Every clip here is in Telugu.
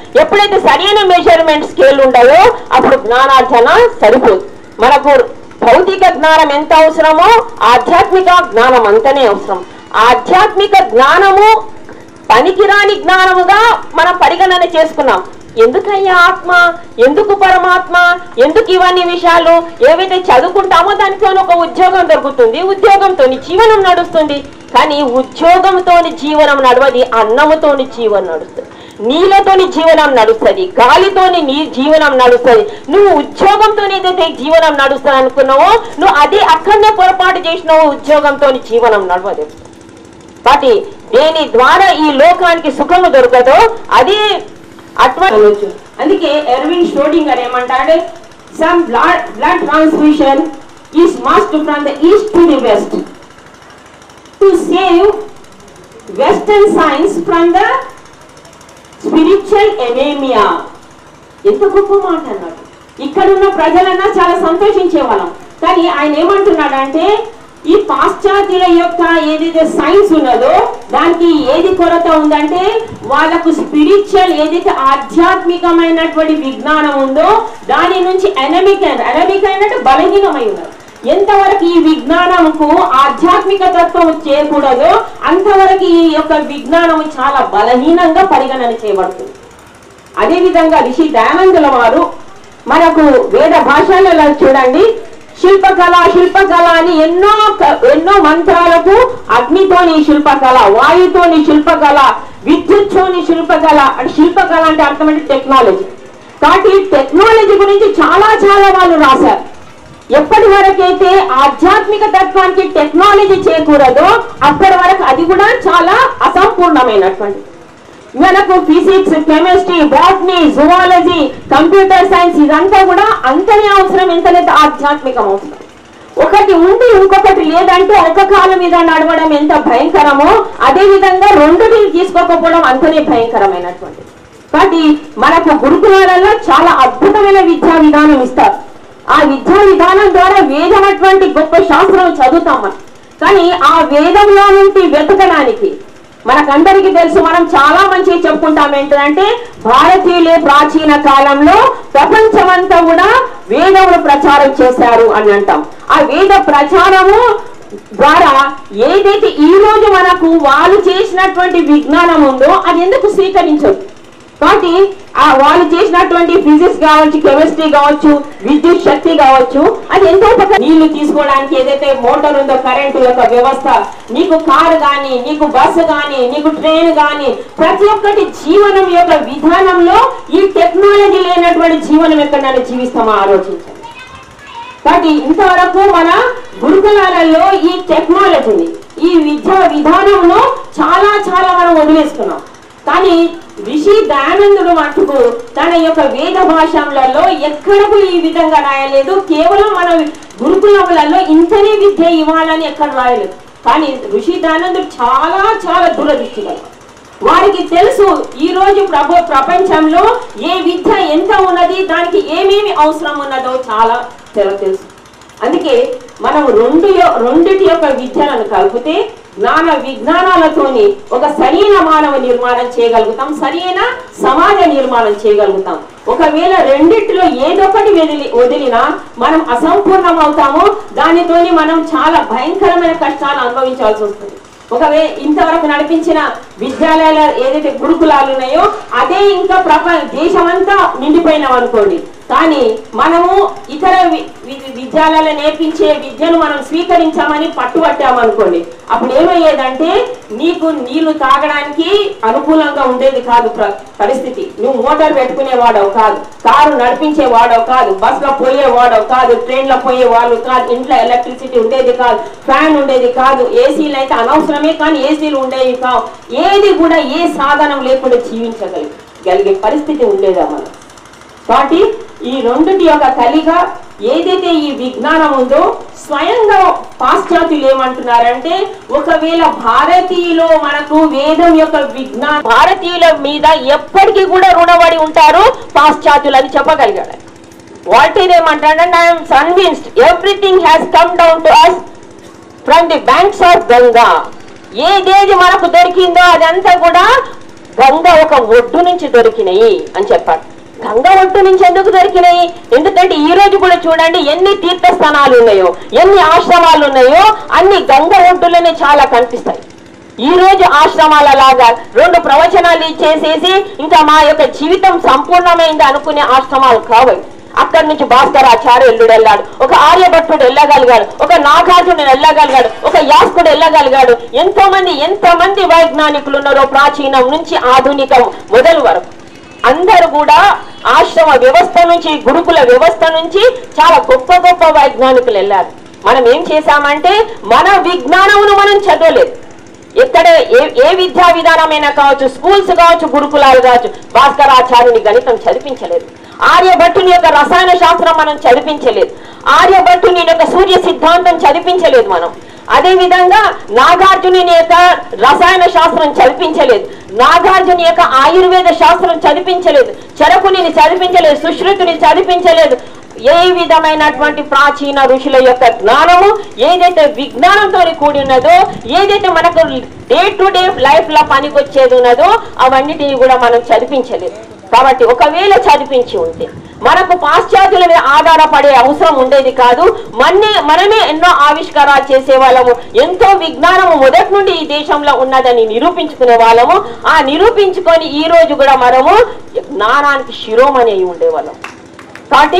ఎప్పుడైతే సరైన మెజర్మెంట్ స్కేల్ ఉండదో అప్పుడు జ్ఞానార్జన సరిపోదు మనకు భౌతిక జ్ఞానం ఎంత అవసరమో ఆధ్యాత్మిక జ్ఞానం అంతనే అవసరం ఆధ్యాత్మిక జ్ఞానము పనికిరాని జ్ఞానముగా మనం పరిగణన చేసుకున్నాం ఎందుకయ్యా ఆత్మ ఎందుకు పరమాత్మ ఎందుకు ఇవన్నీ విషయాలు ఏవైతే చదువుకుంటామో దానితో ఒక ఉద్యోగం దొరుకుతుంది ఉద్యోగంతో జీవనం నడుస్తుంది కానీ ఉద్యోగంతోని జీవనం నడవది అన్నముతోని జీవనం నడుస్తుంది నీళ్ళతోని జీవనం నడుస్తుంది గాలితోని నీ జీవనం నడుస్తుంది నువ్వు ఉద్యోగంతో ఏదైతే జీవనం నడుస్తుంది అనుకున్నావో నువ్వు అదే అక్కడనే పొరపాటు చేసినావో ఉద్యోగంతో జీవనం నడవదు కాబట్టి దేని ద్వారా ఈ లోకానికి సుఖము దొరకదో అది అటువంటి అందుకే ఎర్విన్ షోడింగర్ ఏమంటాడు some blood blood transfusion is must from the east to the west to save western science from the spiritual anaemia ఎంత గొప్ప మాట అన్నాడు ఇక్కడున్న ప్రజలన్నా చాలా సంతోషించే వాళ్ళం కానీ ఆయన ఏమంటున్నాడంటే ఈ పాశ్చాత్యుల యొక్క ఏదైతే సైన్స్ ఉన్నదో దానికి ఏది కొరత ఉందంటే వాళ్ళకు స్పిరిచువల్ ఏదైతే ఆధ్యాత్మికమైనటువంటి విజ్ఞానం ఉందో దాని నుంచి ఎనమిక్ ఎనమిక్ అయినట్టు బలహీనమై ఉన్నారు ఎంతవరకు ఈ విజ్ఞానంకు ఆధ్యాత్మిక తత్వం చేయకూడదో అంతవరకు ఈ యొక్క విజ్ఞానం చాలా బలహీనంగా పరిగణన చేయబడుతుంది అదేవిధంగా రిషి దయానందుల వారు మనకు వేద భాషలలో చూడండి శిల్పకళ శిల్పకళ అని ఎన్నో క- ఎన్నో మంత్రాలకు అగ్నితోని శిల్పకళ వాయుతోని శిల్పకళ విద్యుత్తోని శిల్పకళ అంటే శిల్పకళ అంటే అర్థం అంటే టెక్నాలజీ కాబట్టి టెక్నాలజీ గురించి చాలా చాలా వాళ్ళు రాశారు ఎప్పటి వరకైతే ఆధ్యాత్మిక తత్వానికి టెక్నాలజీ చేకూరదో అప్పటి వరకు అది కూడా చాలా అసంపూర్ణమైనటువంటి మనకు physics chemistry botany zoology computer science ఇదంతా కూడా అంతనే అవసరం ఎంత లేదు ఆధ్యాత్మికం అవసరం ఒకటి ఉండి ఇంకొకటి లేదంటే ఒక కాలం మీద నడవడం ఎంత భయంకరమో అదే విధంగా రెండుని తీసుకోకపోవడం అంతనే భయంకరమైనటువంటి కాబట్టి మనకు గురుకులాలలో చాలా అద్భుతమైన విద్యా విధానం ఇస్తారు ఆ విద్యా విధానం ద్వారా వేదం అటువంటి గొప్ప శాస్త్రం చదువుతాం మనం కానీ ఆ వేదంలో నుండి వెతకడానికి మనకందరికీ తెలుసు మనం చాలా మంచిగా చెప్పుకుంటాం ఏంటంటే భారతీయులే ప్రాచీన కాలంలో ప్రపంచమంతా కూడా వేదములు ప్రచారం చేశారు అని అంటాం ఆ వేద ప్రచారము ద్వారా ఏదైతే ఈ రోజు మనకు వాళ్ళు చేసినటువంటి విజ్ఞానం ఉందో అది ఎందుకు స్వీకరించదు కాబట్టి ఆ వాళ్ళు చేసినటువంటి ఫిజిక్స్ కావచ్చు కెమిస్ట్రీ కావచ్చు విద్యుత్ శక్తి కావచ్చు అది ఎంతో ఉపకారం నీళ్లు తీసుకోవడానికి ఏదైతే మోటార్ ఉందో కరెంటు యొక్క వ్యవస్థ నీకు కారు గాని నీకు బస్సు గాని నీకు ట్రైన్ గాని ప్రతి ఒక్కటి జీవనం యొక్క విధానంలో ఈ టెక్నాలజీ లేనటువంటి జీవనం ఎక్కడైనా జీవిస్తామా ఆలోచించండి కాబట్టి ఇంతవరకు మన గురుకులాలలో ఈ టెక్నాలజీని ఈ విద్యా విధానంలో చాలా చాలా మనం వదిలేసుకున్నాం కానీ ఋషి దయానందుడు మటుకు తన యొక్క వేద భాషలలో ఎక్కడకు ఈ విధంగా రాయలేదు కేవలం మన గురుకులములలో ఇంతనే విద్య ఇవ్వాలని ఎక్కడ రాయలేదు కానీ ఋషి దయానందుడు చాలా చాలా దూరదృష్టి గలవాడు. వారికి తెలుసు ఈ రోజు ప్రభు ప్రపంచంలో ఏ విద్య ఎంత ఉన్నది దానికి ఏమేమి అవసరం ఉన్నదో చాలా తెల- తెలుసు అందుకే మనం రెండు యొ- రెండిటి యొక్క విద్యలను కలిపితే జ్ఞాన విజ్ఞానాలతోని ఒక సరైన మానవ నిర్మాణం చేయగలుగుతాం సరైన సమాజ నిర్మాణం చేయగలుగుతాం ఒకవేళ రెండిటిలో ఏదొకటి వదిలి వదిలినా మనం అసంపూర్ణం అవుతాము దానితోని మనం చాలా భయంకరమైన కష్టాలు అనుభవించాల్సి వస్తుంది ఒకవేళ ఇంతవరకు నడిపించిన విద్యాలయాల ఏదైతే గురుకులాలు ఉన్నాయో అదే ఇంకా ప్రపంచ దేశమంతా నిండిపోయినాం అనుకోండి కానీ మనము ఇతర వి- వి- విద్యాలయాలు నేర్పించే విద్యను మనం స్వీకరించామని పట్టుబట్టామనుకోండి అప్పుడు ఏమయ్యేదంటే నీకు నీళ్లు తాగడానికి అనుకూలంగా ఉండేది కాదు ప్ర- పరిస్థితి నువ్వు మోటార్ పెట్టుకునేవాడవు కాదు కారు నడిపించేవాడవు కాదు బస్ లో పోయేవాడవు కాదు ట్రైన్ లో పోయే వాళ్ళు కాదు ఇంట్లో ఎలక్ట్రిసిటీ ఉండేది కాదు ఫ్యాన్ ఉండేది కాదు ఏసీలు అయితే అనవసరమే కానీ ఏసీలు ఉండేవి కావు ఏది కూడా ఏ సాధనం లేకుండా జీవించగలిగి గలిగే పరిస్థితి ఉండేదా మనం కాబట్టి ఈ రెండుటి యొక్క కలిగ ఏదైతే ఈ విజ్ఞానం ఉందో స్వయంగా పాశ్చాత్యులు ఏమంటున్నారంటే ఒకవేళ భారతీయులో మనకు వేదం యొక్క విజ్ఞానం భారతీయుల మీద ఎప్పటికీ కూడా రుణపడి ఉంటారు పాశ్చాత్యులు అని చెప్పగలిగాడు ఆయన. వాల్టీర్ ఏమంటాడంటే I'm convinced everything has come down to us from the banks of Ganga ఏదేది మనకు దొరికిందో అదంతా కూడా గంగ ఒక ఒడ్డు నుంచి దొరికినాయి అని చెప్పారు గంగ ఒడ్డు నుంచి ఎందుకు దొరికినాయి ఎందుకంటే ఈ రోజు కూడా చూడండి ఎన్ని తీర్థస్థానాలు ఉన్నాయో ఎన్ని ఆశ్రమాలు ఉన్నాయో అన్ని గంగ ఒడ్డులోనే చాలా కనిపిస్తాయి ఈ రోజు ఆశ్రమాల లాగా రెండు ప్రవచనాలు ఇచ్చేసేసి ఇంకా మా యొక్క జీవితం సంపూర్ణమైంది అనుకునే ఆశ్రమాలు కావు అక్కడి నుంచి భాస్కరాచార్యుడు వెళ్ళాడు ఒక ఆర్యభట్టుడు వెళ్ళగలిగాడు ఒక నాగార్జునుడు వెళ్ళగలిగాడు ఒక యాస్కుడు వెళ్ళగలిగాడు ఎంతో మంది ఎంతో మంది వైజ్ఞానికులు ఉన్నారో ప్రాచీనం నుంచి ఆధునికం మొదలు వరకు అందరూ కూడా ఆశ్రమ వ్యవస్థ నుంచి గురుకుల వ్యవస్థ నుంచి చాలా గొప్ప గొప్ప వైజ్ఞానికులు వెళ్ళారు మనం ఏం చేశామంటే మన విజ్ఞానమును మనం చదవలేదు ఎక్కడ ఏ ఏ విద్యా విధానమైనా కావచ్చు స్కూల్స్ కావచ్చు గురుకులాలు కావచ్చు భాస్కరాచార్యుని గణితం చదివించలేదు ఆర్యభట్టుని యొక్క రసాయన శాస్త్రం మనం చదివించలేదు ఆర్యభట్టుని యొక్క సూర్య సిద్ధాంతం చదివించలేదు మనం అదే విధంగా నాగార్జుని యొక్క రసాయన శాస్త్రం చదివించలేదు నాగార్జుని యొక్క ఆయుర్వేద శాస్త్రం చదివించలేదు చరకుని చదివించలేదు సుశ్రుతిని చదివించలేదు ఏ విధమైనటువంటి ప్రాచీన ఋషుల యొక్క జ్ఞానము ఏదైతే విజ్ఞానంతో కూడి ఉన్నదో ఏదైతే మనకు డే టు డే లైఫ్ లో పనికొచ్చేది ఉన్నదో అవన్నిటిని కూడా మనం చదివించలేదు కాబట్టి ఒకవేళ చదివించి ఉంటే మనకు పాశ్చాత్యుల మీద ఆధారపడే అవసరం ఉండేది కాదు మన్నే మనమే ఎన్నో ఆవిష్కారాలు చేసే వాళ్ళము ఎంతో విజ్ఞానము మొదటి నుండి ఈ దేశంలో ఉన్నదని నిరూపించుకునే వాళ్ళము ఆ నిరూపించుకొని ఈ రోజు కూడా మనము జ్ఞానానికి శిరోమణి అయి ఉండేవాళ్ళం కాబట్టి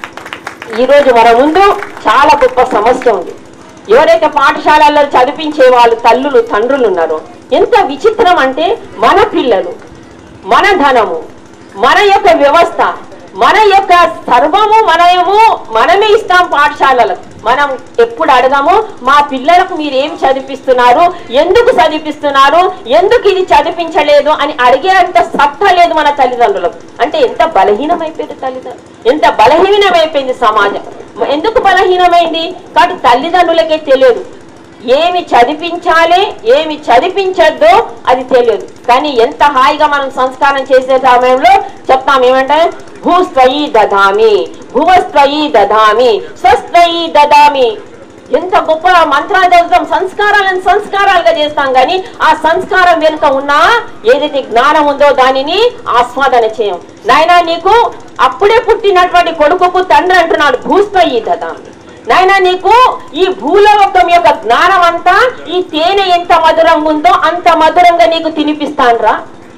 ఈ రోజు మన ముందు చాలా గొప్ప సమస్య ఉంది ఎవరైతే పాఠశాలల్లో చదివించే వాళ్ళు తల్లులు తండ్రులు ఉన్నారో ఎంత విచిత్రం అంటే మన పిల్లలు మన ధనము మన యొక్క వ్యవస్థ మన యొక్క సర్వము మనము మనమే ఇస్తాం పాఠశాలలకు మనం ఎప్పుడు అడగము మా పిల్లలకు మీరు ఏం చదివిస్తున్నారు ఎందుకు చదివిస్తున్నారు ఎందుకు ఇది చదివించలేదు అని అడిగేంత సత్తా లేదు మన తల్లిదండ్రులకు అంటే ఎంత బలహీనమైపోయింది తల్లిదండ్రులు ఎంత బలహీనమైపోయింది సమాజం ఎందుకు బలహీనమైంది కాబట్టి తల్లిదండ్రులకే తెలియదు ఏమి చదివించాలి ఏమి చదివించద్దో అది తెలియదు కానీ ఎంత హాయిగా మనం సంస్కారం చేసే సమయంలో చెప్తాం ఏమంటే భూస్త్వయి దదామి భువస్త్వయి దదామి స్వస్త్వయి దదామి ఎంత గొప్ప మంత్రాలు చదువుతాం సంస్కారాలను సంస్కారాలుగా చేస్తాం కానీ ఆ సంస్కారం వెనుక ఉన్న ఏదైతే జ్ఞానం ఉందో దానిని ఆస్వాదన చేయం నాయనా నీకు అప్పుడే పుట్టినటువంటి కొడుకుకు తండ్రి అంటున్నాడు భూస్త్వయి దదామి నాయన నీకు ఈ భూలోకం యొక్క జ్ఞానం అంతా ఈ తేనె ఎంత మధురంగా ఉందో అంత మధురంగా నీకు తినిపిస్తాన్రా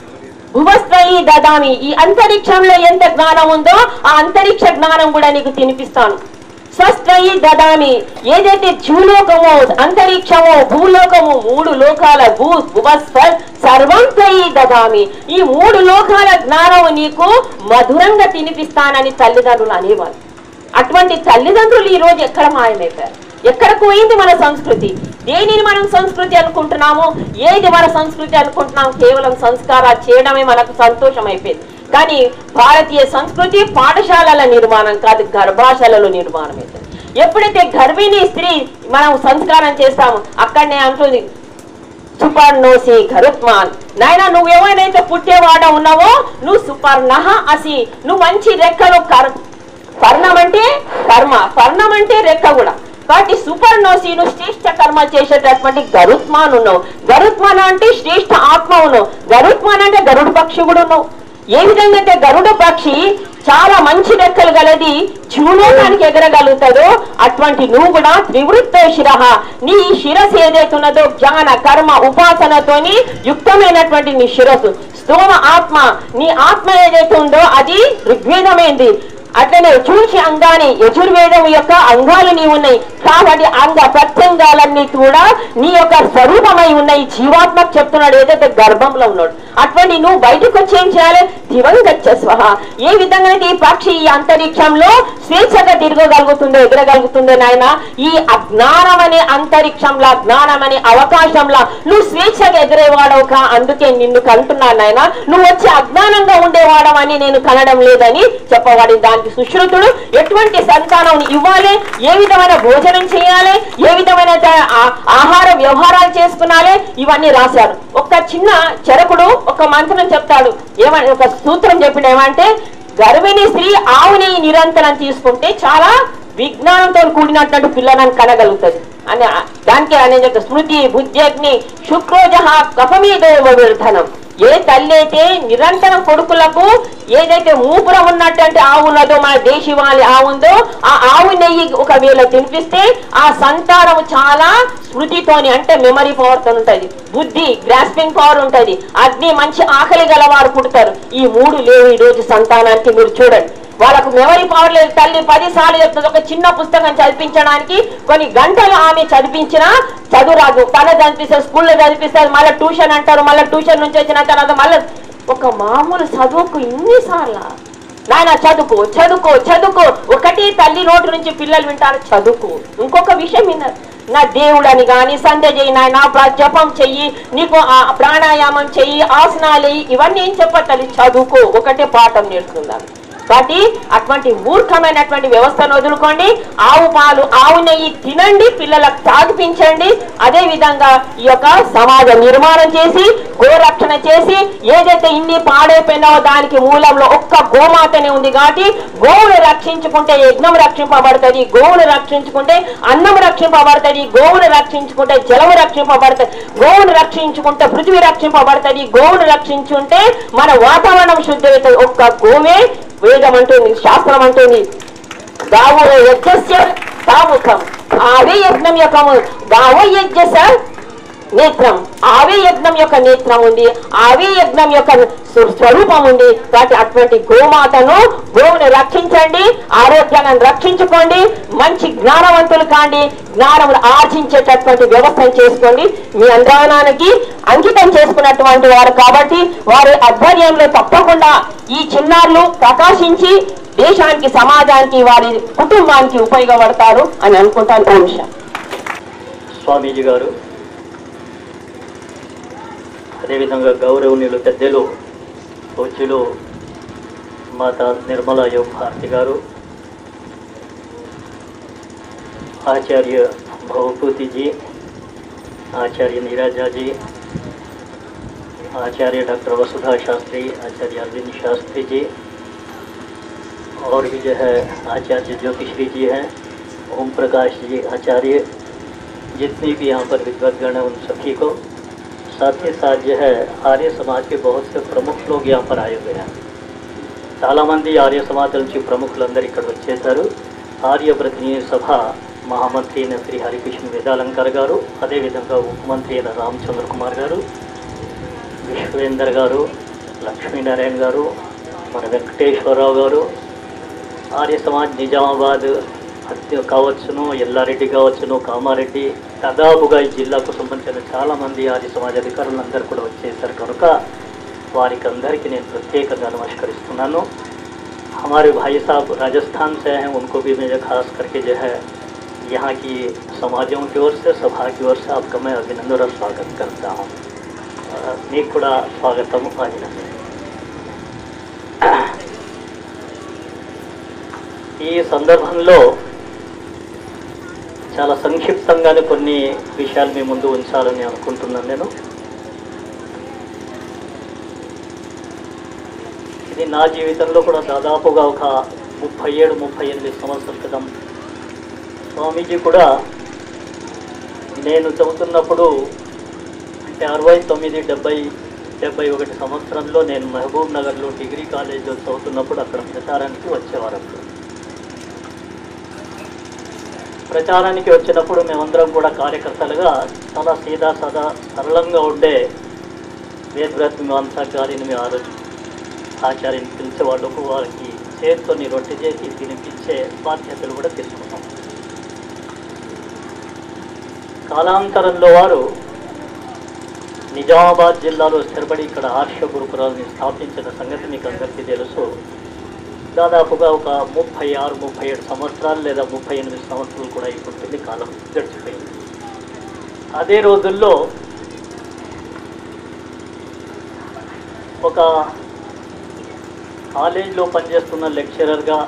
భువస్త్రయి దదామి ఈ అంతరిక్షంలో ఎంత జ్ఞానం ఉందో ఆ అంతరిక్ష జ్ఞానం కూడా నీకు తినిపిస్తాను స్వస్త్రయి దదామి ఏదైతే భూలోకమో అంతరిక్షమో భూలోకము మూడు లోకాల భూ భువస్వ సర్వం త్రయి దదామి ఈ మూడు లోకాల జ్ఞానము నీకు మధురంగా తినిపిస్తానని తల్లిదండ్రులు అనేవారు అటువంటి తల్లిదండ్రులు ఈ రోజు ఎక్కడ మాయమైపోయారు ఎక్కడికి పోయింది మన సంస్కృతి దేనిని మనం సంస్కృతి అనుకుంటున్నాము ఏది మన సంస్కృతి అనుకుంటున్నాం కేవలం సంస్కారాలు చేయడమే మనకు సంతోషం అయిపోయింది కానీ భారతీయ సంస్కృతి పాఠశాలల నిర్మాణం కాదు గర్భాశాలలో నిర్మాణం అవుతుంది ఎప్పుడైతే గర్భిణీ స్త్రీ మనం సంస్కారం చేస్తామో అక్కడనే అంటుంది సుపర్ణోసి గరుత్మాన్ నాయన నువ్వు ఎవరైతే పుట్టేవాడ ఉన్నావో నువ్వు సుపర్ణహ అసి నువ్వు మంచి రెక్కలు కర్ పర్ణం అంటే కర్మ పర్ణం అంటే రెక్క కూడా కాబట్టి సుపర్ణోసి నువ్వు శ్రేష్ఠ కర్మ చేసేటటువంటి గరుత్మాన్ ఉన్నావు గరుత్మాన్ అంటే శ్రేష్ఠ ఆత్మ ఉన్నావు గరుత్మాన్ అంటే గరుడు పక్షి కూడా ఉన్నావు ఏ విధంగా అయితే గరుడ పక్షి చాలా మంచి రెక్కలు గలది జూలోకానికి ఎగరగలుగుతుందో అటువంటి నువ్వు కూడా త్రివృత్త శిర నీ శిరస్సు ఏదైతే ఉన్నదో జ్ఞాన కర్మ ఉపాసనతోని యుక్తమైనటువంటి నీ శిరస్సు స్థూల ఆత్మ నీ ఆత్మ ఏదైతే ఉందో అది ఋగ్వేదమైంది అట్లనే చూసి అంగాని యజుర్వేదం యొక్క అంగాలు నీ ఉన్నాయి కాబట్టి అంగ ప్రత్యంగాలన్నీ కూడా నీ యొక్క స్వరూపమై ఉన్నాయి జీవాత్మకు చెప్తున్నాడు ఏదైతే గర్భంలో ఉన్నాడు అటువంటి నువ్వు బయటకు వచ్చి ఏం చేయాలి దివంగచ్చ స్వహ ఏ విధంగా అయితే ఈ పక్షి ఈ అంతరిక్షంలో స్వేచ్ఛగా తిరగగలుగుతుందో ఎగరగలుగుతుందో నాయన ఈ అజ్ఞానం అనే అంతరిక్షంలో జ్ఞానం అనే అవకాశంలో నువ్వు స్వేచ్ఛగా ఎగిరేవాడవు కా అందుకే నిన్ను కంటున్నాను నాయన నువ్వు వచ్చి అజ్ఞానంగా ఉండేవాడమని నేను కనడం లేదని చెప్పబడి దానికి సుశ్రుతుడు ఎటువంటి సంతానం ఇవ్వాలి ఏ విధమైన భోజనం చేయాలి ఏ విధమైన త- ఆ- ఆహార వ్యవహారాలు చేసుకున్నాలి ఇవన్నీ రాశారు ఒక చిన్న చెరకుడు ఒక మంత్రం చెప్తాడు ఏమని ఒక సూత్రం చెప్పిన ఏమంటే గర్భిణీ స్త్రీ ఆవుని నిరంతరం తీసుకుంటే చాలా విజ్ఞానంతో కూడినటువంటి పిల్లలను కనగలుగుతుంది అని ఆ- దానికి అనే యొక్క స్మృతి బుద్ధ్యగ్ని శుక్రోజ కఫమీదేవ విర్ధనం ఏ తల్లి అయితే నిరంతరం కొడుకులకు ఏదైతే మూపురం ఉన్నటువంటి ఆవు ఉన్నదో మన దేశీవాలి ఆవు ఉందో ఆ ఆవు నెయ్యి ఒకవేళ తినిపిస్తే ఆ సంతానం చాలా స్మృతితోని అంటే మెమరీ పవర్ తో ఉంటది బుద్ధి గ్రాస్పింగ్ పవర్ ఉంటది అగ్ని మంచి ఆకలి గలవారు పుడతారు ఈ మూడు లేవు ఈ రోజు సంతానానికి మీరు చూడండి వాళ్ళకు మెమరీ పవర్ లేదు తల్లి పది సార్లు చెప్తుంది ఒక చిన్న పుస్తకం చదివించడానికి కొన్ని గంటలు ఆమె చదివించినా చదువురాదు తన చదివిస్తారు స్కూల్లో చదివిస్తారు మళ్ళీ ట్యూషన్ అంటారు మళ్ళీ ట్యూషన్ నుంచి వచ్చిన తర్వాత మళ్ళీ ఒక మామూలు చదువుకు ఇన్నిసార్లు నాయన చదువుకో చదువుకో చదువుకో ఒకటి తల్లి నోటి నుంచి పిల్లలు వింటారు చదువుకో ఇంకొక విషయం విన్నారు నా దేవుడని గాని సంధ్య చేయి నాయన ప్ర- జపం చెయ్యి నీకు ఆ ప్రాణాయామం చెయ్యి ఆసనాలు వెయ్యి, ఇవన్నీ ఏం చెప్పట్లేదు చదువుకో ఒకటే పాఠం నేర్చుకుందాం కాబట్టి అటువంటి మూర్ఖమైనటువంటి వ్యవస్థను వదులుకోండి ఆవు పాలు ఆవు నెయ్యి తినండి పిల్లలకు తాగిపించండి అదే విధంగా ఈ యొక్క సమాజ నిర్మాణం చేసి గోరక్షణ చేసి ఏదైతే ఇన్ని పాడైపోయినావో దానికి మూలంలో ఒక్క గోమాతనే ఉంది కాబట్టి గోవును రక్షించుకుంటే యజ్ఞం రక్షింపబడుతుంది గోవును రక్షించుకుంటే అన్నం రక్షింపబడుతుంది గోవును రక్షించుకుంటే జలము రక్షింపబడుతుంది గోవును రక్షించుకుంటే పృథివీ రక్షింపబడుతుంది గోవును రక్షించుకుంటే మన వాతావరణం శుద్ధమవుతుంది ఒక్క గోవే వేదం అంటుంది శాస్త్రం అంటుంది గావు యజ్ఞస్య తాముఖం ఆవే యజ్ఞం యొక్క ము- గావ యజ్ఞస నేత్రం ఆవే యజ్ఞం యొక్క నేత్రం ఉంది ఆవే యజ్ఞం యొక్క స్వ- స్వరూపం ఉంది కాబట్టి అటువంటి గోమాతను గోవుని రక్షించండి ఆరోగ్యాన్ని రక్షించుకోండి మంచి జ్ఞానవంతులు కాండి జ్ఞానం ఆర్జించేటటువంటి వ్యవస్థను చేసుకోండి మీ అంతరానానికి అంకితం చేసుకున్నటువంటి వారు కాబట్టి వారి ఆధ్వర్యంలో తప్పకుండా ఈ చిన్నారులు ప్రకాశించి దేశానికి సమాజానికి వారి కుటుంబానికి ఉపయోగపడతారు అని అనుకుంటాను ఓం శాంతి. స్వామీజీ గారు అదేవిధంగా గౌరవనీయులు పెద్దలు పూజ్యులు మాత నిర్మలా యోగ భారతి గారు ఆచార్య భవభూతిజీ ఆచార్య నీరాజాజీ आचार्य डॉक्टर वसुधा शास्त्री आचार्य अरविंद शास्त्री जी और भी जो है आचार्य ज्योतिश्री जी हैं ओम प्रकाश जी आचार्य जितने भी यहाँ पर विद्वतगण हैं उन सभी को साथ ही साथ जो है आर्य समाज के बहुत से प्रमुख लोग यहाँ पर आए हुए हैं చాలామంది ఆర్య సమాజం నుంచి ప్రముఖులందరూ ఇక్కడ వచ్చేశారు ఆర్య ప్రతినిధి సభ మహామంత్రి అయిన శ్రీ హరికృష్ణ వేదాలంకర్ గారు అదేవిధంగా ఉప మంత్రి అయిన రామచంద్ర కుమార్ గారు విశ్వేందర్ గారు లక్ష్మీనారాయణ గారు మన వెంకటేశ్వరరావు గారు ఆర్య సమాజ్ నిజామాబాద్ అత్య కావచ్చును ఎల్లారెడ్డి కావచ్చును కామారెడ్డి దాదాపుగా ఈ జిల్లాకు సంబంధించిన చాలామంది ఆర్య సమాజ్ అధికారులు అందరూ కూడా వచ్చేసారు కనుక వారికి అందరికీ నేను ప్రత్యేకంగా నమస్కరిస్తున్నాను हमारे भाई साहब राजस्थान से हैं उनको भी मैं जो खास करके जो है यहाँ की समाजों की ओर से सभा की ओर से आपका मैं अभिनंदन और स्वागत करता हूँ ఆ, మీకు కూడా స్వాగతం అభినందన ఈ సందర్భంలో చాలా సంక్షిప్తంగానే కొన్ని విషయాలు మీ ముందు ఉంచాలని అనుకుంటున్నాను నేను ఇది నా జీవితంలో కూడా దాదాపుగా ఒక ముప్పై ఏడు ముప్పై ఎనిమిది సంవత్సరాల క్రితం స్వామీజీ కూడా నేను చదువుతున్నప్పుడు అంటే అరవై తొమ్మిది డెబ్బై డెబ్బై ఒకటి సంవత్సరంలో నేను మహబూబ్ నగర్లో డిగ్రీ కాలేజీలో చదువుతున్నప్పుడు అక్కడ ప్రచారానికి వచ్చేవారు అప్పుడు. ప్రచారానికి వచ్చినప్పుడు మేమందరం కూడా కార్యకర్తలుగా చాలా సీదా సదా సరళంగా ఉండే వేదవ్రత్ మీమాంసా గారిని మేము ఆ రోజు ఆచార్యని పిలిచే వాళ్ళకు వారికి చేతితోని రొట్టె చేసి తినిపించే బాధ్యతలు కూడా తీసుకున్నాం కాలాంతరంలో వారు నిజామాబాద్ జిల్లాలో స్థిరపడి ఇక్కడ ఆర్ష గురుకులాన్ని స్థాపించిన సంగతి మీకు అందరికీ తెలుసు దాదాపుగా ఒక ముప్పై ఆరు ముప్పై ఏడు సంవత్సరాలు లేదా ముప్పై ఎనిమిది సంవత్సరాలు కూడా అయిపోతుంది కాలం గడిచిపోయింది అదే రోజుల్లో ఒక కాలేజీలో పనిచేస్తున్న లెక్చరర్గా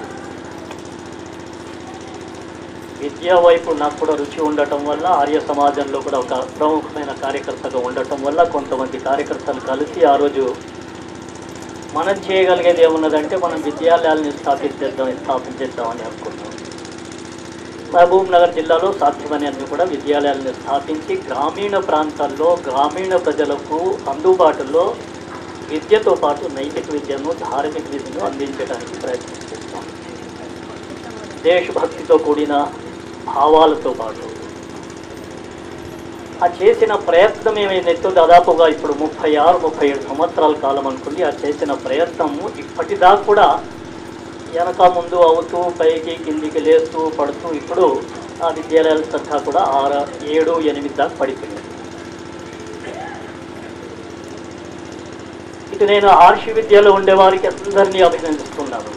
విద్యా వైపు నాకు కూడా రుచి ఉండటం వల్ల ఆర్య సమాజంలో కూడా ఒక ప్రముఖమైన కార్యకర్తగా ఉండటం వల్ల కొంతమంది కార్యకర్తలు కలిసి ఆ రోజు మనం చేయగలిగేది ఏమున్నదంటే మనం విద్యాలయాల్ని స్థాపించేద్దాం స్థాపించేద్దామని అనుకున్నాం మహబూబ్ నగర్ జిల్లాలో సాధ్యమని కూడా విద్యాలయాలను స్థాపించి గ్రామీణ ప్రాంతాల్లో గ్రామీణ ప్రజలకు అందుబాటులో విద్యతో పాటు నైతిక విద్యను ధార్మిక విద్యను అందించడానికి ప్రయత్నం చేస్తాం దేశభక్తితో కూడిన భావాలతో పాటు ఆ చేసిన ప్రయత్నం ఏమైందో దాదాపుగా ఇప్పుడు ముప్పై ఆరు ముప్పై ఏడు సంవత్సరాల కాలం అనుకుంది ఆ చేసిన ప్రయత్నము ఇప్పటిదాకా కూడా వెనక ముందు అవుతూ పైకి కిందికి లేస్తూ పడుతూ ఇప్పుడు ఆ విద్యాలయాల సంఖ్య కూడా ఆరు ఏడు ఎనిమిది దాకా పడిపోయింది ఇటు నేను ఆర్షి విద్యలో ఉండే వారికి అందరినీ అభినందిస్తున్నాను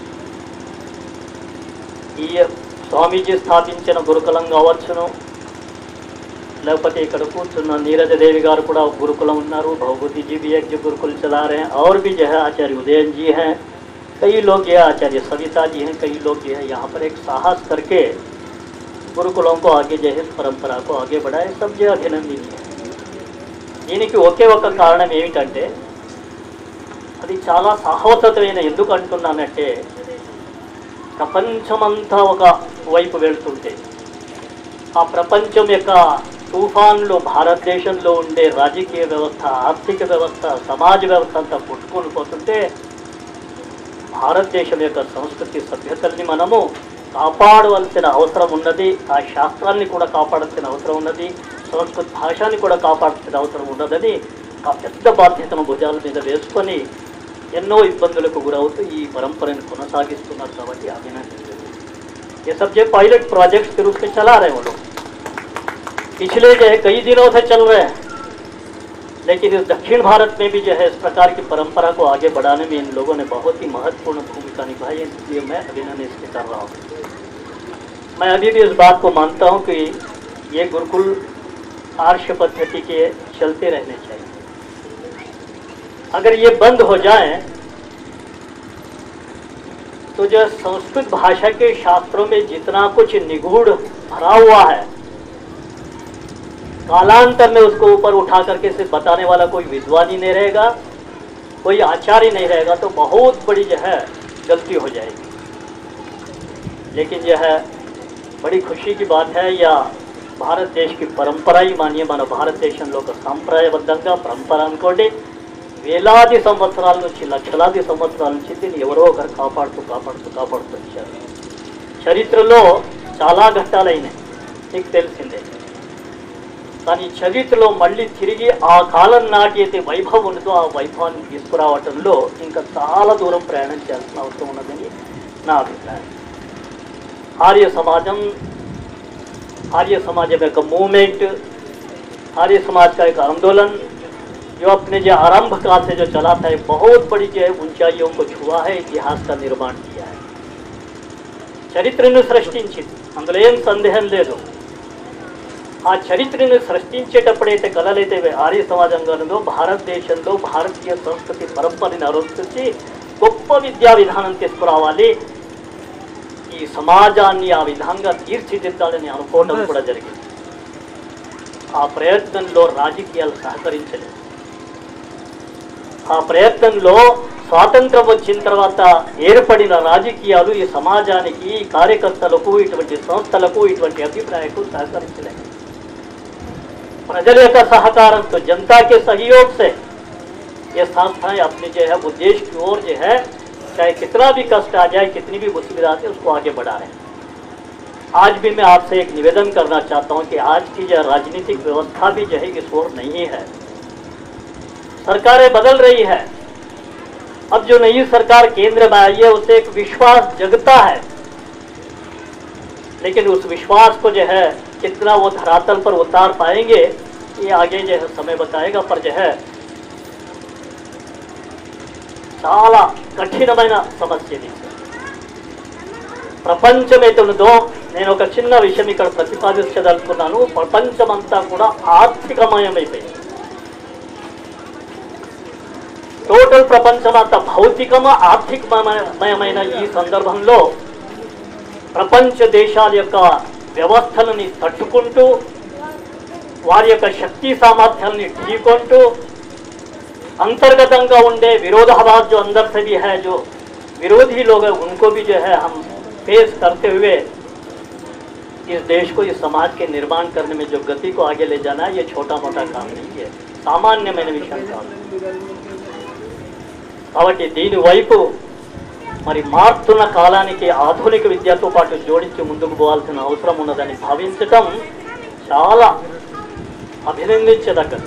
ఈ స్వామీజీ స్థాపించిన గురుకులం కావచ్చును लेकिन ఇక్కడ కూర్చున్న नीरज देवी గారు కూడా गुरुकुलम ఉన్నారు भगवती जी भी एक जो गुरुकुल चला रहे हैं और भी जो है आचार्य उदयन जी हैं कई लोग ये आचार्य सविता जी हैं कई लोग जो है यहाँ पर एक साहस करके గురుకులం को आगे जो है इस परंपरा को आगे बढ़ाए सब जो అభినందనీయ దీనికి ఒకే ఒక కారణం ఏమిటంటే అది చాలా సాహసతమైన ఎందుకు అంటున్నానంటే ప్రపంచమంతా ఒక వైపు వెళ్తుంటే ఆ ప్రపంచం యొక్క తుఫాన్లో భారతదేశంలో ఉండే రాజకీయ వ్యవస్థ ఆర్థిక వ్యవస్థ సమాజ వ్యవస్థ అంతా కొట్టుకొని పోతుంటే భారతదేశం యొక్క సంస్కృతి సభ్యతల్ని మనము కాపాడవలసిన అవసరం ఉన్నది ఆ శాస్త్రాన్ని కూడా కాపాడాల్సిన అవసరం ఉన్నది సంస్కృత భాషని కూడా కాపాడాల్సిన అవసరం ఉన్నదని ఆ పెద్ద బాధ్యతను భుజాల మీద వేసుకొని ఎన్నో ఇబ్బందులకు గురవుతూ ఈ పరంపరను కొనసాగిస్తున్నారు కాబట్టి అభినందించండి ये सब जो पायलट प्रोजेक्ट्स के रूप में चला रहे हैं वो लोग पिछले जो है कई दिनों से चल रहे हैं लेकिन इस दक्षिण भारत में भी जो है इस प्रकार की परंपरा को आगे बढ़ाने में इन लोगों ने बहुत ही महत्वपूर्ण भूमिका निभाई है इसलिए मैं अभिनंदन इसके कर रहा हूँ मैं अभी भी इस बात को मानता हूँ कि ये गुरुकुल आर्ष पद्धति के चलते रहने चाहिए अगर ये बंद हो जाए तो जो संस्कृत भाषा के शास्त्रों में जितना कुछ निगूढ़ भरा हुआ है कालांतर में उसको ऊपर उठा करके सिर्फ बताने वाला कोई विद्वान ही नहीं रहेगा कोई आचार्य नहीं रहेगा तो बहुत बड़ी जो है गलती हो जाएगी लेकिन यह है बड़ी खुशी की बात है या భారత దేశకి పరంపర ఈ మాన్య మన భారతదేశంలో ఒక సాంప్రదాయబద్ధంగా పరంపర అనుకోండి వేలాది సంవత్సరాల నుంచి లక్షలాది సంవత్సరాల నుంచి దీన్ని ఎవరో ఒకరు కాపాడుతూ కాపాడుతూ కాపాడుతూ వచ్చారు చరిత్రలో చాలా ఘట్టాలైనాయి మీకు తెలిసిందే కానీ చరిత్రలో మళ్ళీ తిరిగి ఆ కాలం నాటి అయితే వైభవం ఉన్నదో ఆ వైభవాన్ని తీసుకురావటంలో ఇంకా చాలా దూరం ప్రయాణం చేయాల్సిన అవసరం ఉన్నదని నా అభిప్రాయం ఆర్య సమాజం आर्य समाज में एक मूवमेंट आर्य समाज का एक आंदोलन जो अपने जो आरंभ काल से जो चला था एक बहुत बड़ी जो है ऊंचाइयों को छुआ है इतिहास का निर्माण किया है చరిత్రను సృష్టించింది అందులో ఏం సందేహం లేదు ఆ చరిత్రను సృష్టించేటప్పుడైతే కళలైతే ఆర్య సమాజంగా ఉందో భారతదేశంలో భారతీయ సంస్కృతి పరంపరని అనుసరించి గొప్ప విద్యా విధానం తీసుకురావాలి ఈ సమాజాన్ని ఆ విధంగా తీర్చిదిద్దాలని అనుకోవడం కూడా జరిగింది ఆ ప్రయత్నంలో రాజకీయాలు సహకరించలేదు ఆ ప్రయత్నంలో స్వాతంత్రం వచ్చిన తర్వాత ఏర్పడిన రాజకీయాలు ఈ సమాజానికి ఈ కార్యకర్తలకు ఇటువంటి సంస్థలకు ఇటువంటి అభిప్రాయాలకు సహకరించలేదు प्रजल का सहकारंతో जनता के सहयोग से ये संस्थाएं अपने जो है उद्देश्य की ओर जो है चाहे कितना भी कष्ट आ जाए कितनी भी मुसीबत आती है उसको आगे बढ़ा रहे हैं आज भी मैं आपसे एक निवेदन करना चाहता हूं कि आज की जो राजनीतिक व्यवस्था भी जो है इस ओर नहीं है सरकारें बदल रही है अब जो नई सरकार केंद्र में आई है उसे एक विश्वास जगता है लेकिन उस विश्वास को जो है कितना वो धरातल पर उतार पाएंगे ये आगे जो है समय बताएगा पर जो है చాలా కఠినమైన సమస్య ఇది ప్రపంచం అయితే ఉన్నదో నేను ఒక చిన్న విషయం ఇక్కడ ప్రతిపాదించదలుచుకున్నాను ప్రపంచమంతా కూడా ఆర్థికమయమైపోయింది టోటల్ ప్రపంచం అంతా భౌతికమ ఆర్థికమయమైన ఈ సందర్భంలో ప్రపంచ దేశాల యొక్క వ్యవస్థలని తట్టుకుంటూ వారి యొక్క శక్తి సామర్థ్యాన్ని ఢీకొంటూ अंतर्गतंगा उनके विरोधाभास जो अंदर से भी है जो विरोधी लोग हैं उनको भी जो है हम फेस करते हुए इस देश को इस समाज के निर्माण करने में जो गति को आगे ले जाना ये छोटा मोटा काम नहीं है సామాన్యమైన విషయం కాదు కాబట్టి దీని వైపు మరి మారుతున్న కాలానికి ఆధునిక విద్యతో పాటు జోడించి ముందుకు పోవాల్సిన అవసరం ఉన్నదని భావించటం చాలా అభినందించదగ్గది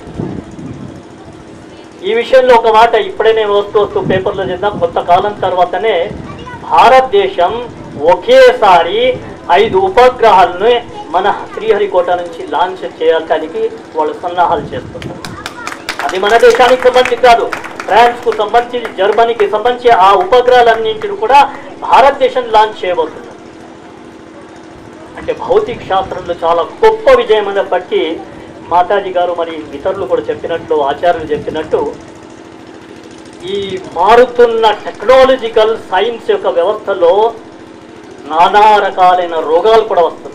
ఈ విషయంలో ఒక మాట ఇప్పుడే నేను వస్తూ వస్తూ పేపర్లో చదివిన కొంత కాలం తర్వాతనే భారతదేశం ఒకేసారి ఐదు ఉపగ్రహాలను మన శ్రీహరికోట నుంచి లాంచ్ చేయడానికి వాళ్ళు సన్నాహాలు చేస్తున్నారు అది మన దేశానికి సంబంధించి కాదు ఫ్రాన్స్ కు సంబంధించి జర్మనీకి సంబంధించి ఆ ఉపగ్రహాలన్నింటిని కూడా భారతదేశం లాంచ్ చేయబోతున్నారు అంటే భౌతిక శాస్త్రంలో చాలా గొప్ప విజయం బట్టి మాతాజీ గారు మరి ఇతరులు కూడా చెప్పినట్లు ఆచార్యులు చెప్పినట్టు ఈ మారుతున్న టెక్నాలజికల్ సైన్స్ యొక్క వ్యవస్థలో నానా రకాలైన రోగాలు కూడా వస్తున్నాయి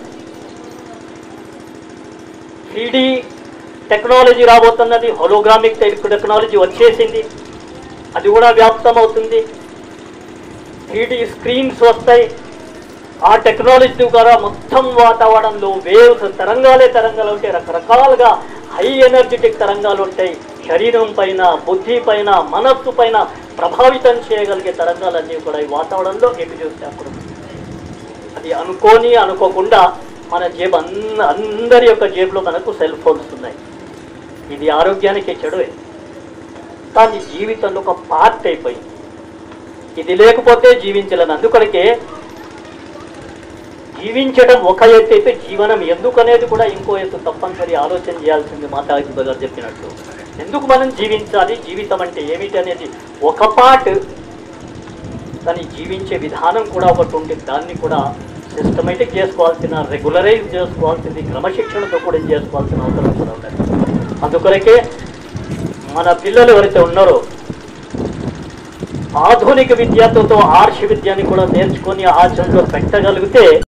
త్రీడీ టెక్నాలజీ రాబోతున్నది హోలోగ్రామిక్ టెక్నాలజీ వచ్చేసింది అది కూడా వ్యాప్తం అవుతుంది త్రీడీ స్క్రీన్స్ వస్తాయి ఆ టెక్నాలజీ ద్వారా మొత్తం వాతావరణంలో వేవ్స్ తరంగాలే తరంగాలు ఉంటాయి రకరకాలుగా హై ఎనర్జెటిక్ తరంగాలు ఉంటాయి శరీరం పైన బుద్ధి పైన మనస్సు పైన ప్రభావితం చేయగలిగే తరంగాలన్నీ కూడా ఈ వాతావరణంలో ఎటు చూస్తే అక్కడ ఉన్నాయి. అది అనుకోని అనుకోకుండా మన జేబు అన్న అందరి యొక్క జేబులో మనకు సెల్ ఫోన్స్ ఉన్నాయి ఇది ఆరోగ్యానికి చెడువే కానీ జీవితంలో ఒక పార్ట్ అయిపోయింది ఇది లేకపోతే జీవించలేను అందుకొరకే జీవించడం ఒక ఎత్తు అయితే జీవనం ఎందుకు అనేది కూడా ఇంకో ఎత్తు తప్పనిసరి ఆలోచన చేయాల్సింది మాతాజీ గారు చెప్పినట్టు ఎందుకు మనం జీవించాలి జీవితం అంటే ఏమిటి అనేది ఒక పార్ట్ కానీ జీవించే విధానం కూడా ఒకటి ఉంటుంది దాన్ని కూడా సిస్టమేటిక్ చేసుకోవాల్సిన రెగ్యులరైజ్ చేసుకోవాల్సింది క్రమశిక్షణతో కూడా చేసుకోవాల్సిన అవసరం కూడా ఉన్నది అందుకొరకే మన పిల్లలు ఎవరైతే ఉన్నారో ఆధునిక విద్యతో ఆర్ష విద్యని కూడా నేర్చుకొని ఆచరణలో పెట్టగలిగితే